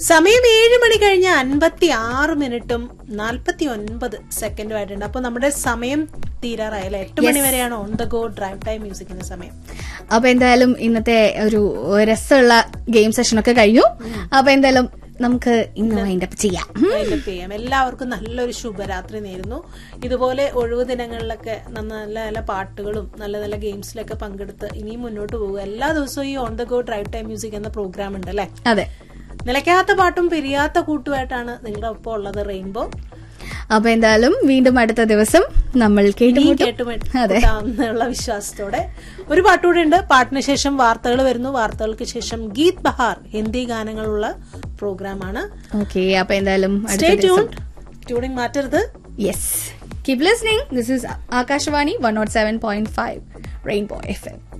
സമയം ഏഴ് മണി കഴിഞ്ഞ് അൻപത്തി ആറ് മിനിറ്റും നാൽപ്പത്തി ഒൻപത് സെക്കൻഡും ആയിട്ടുണ്ട് അപ്പൊ നമ്മുടെ സമയം തീരാറായല്ലേ എട്ട് മണി വരെയാണ് on the go drive time മ്യൂസിക്കിന്റെ സമയം അപ്പൊ എന്തായാലും ഇന്നത്തെ ഒരു രസമുള്ള ഗെയിം സെഷൻ ഒക്കെ കഴിഞ്ഞു അപ്പൊ എന്തായാലും നമുക്ക് ഇന്ന് വൈൻഡ് അപ്പ് ചെയ്യാം വൈൻഡപ്പ് ചെയ്യാം എല്ലാവർക്കും നല്ലൊരു ശുഭരാത്രി നേരുന്നു ഇതുപോലെ ഒഴിവു ദിനങ്ങളിലൊക്കെ നല്ല നല്ല നല്ല പാട്ടുകളും നല്ല നല്ല ഗെയിംസിലൊക്കെ പങ്കെടുത്ത് ഇനിയും മുന്നോട്ട് പോകുക എല്ലാ ദിവസവും ഈ on the go drive time music എന്ന പ്രോഗ്രാം ഉണ്ട് അല്ലേ അതെ നിലയ്ക്കാത്ത പാട്ടും പിരിയാത്ത കൂട്ടുമായിട്ടാണ് നിങ്ങളുടെ ഒപ്പം ഉള്ളത് റെയിൻബോ അപ്പൊ എന്തായാലും വീണ്ടും അടുത്ത ദിവസം നമ്മൾ ഇനിയും കേട്ടുമുട്ടും അതെ കേട്ടുമുട്ടാമെന്നുള്ള വിശ്വാസത്തോടെ ഒരു പാട്ടുകൂടെ ഉണ്ട് പാട്ടിന് ശേഷം വാർത്തകൾ വരുന്നു വാർത്തകൾക്ക് ശേഷം ഗീത് ബഹാർ ഹിന്ദി ഗാനങ്ങളുള്ള പ്രോഗ്രാമാണ് ഓക്കെ അപ്പൊ എന്തായാലും സ്റ്റേ അടുത്ത ട്യൂൺ ദിവസം ട്യൂണിംഗ് മാറ്റരുത് yes keep listening this is Akashvani one nought seven point five rainbow F M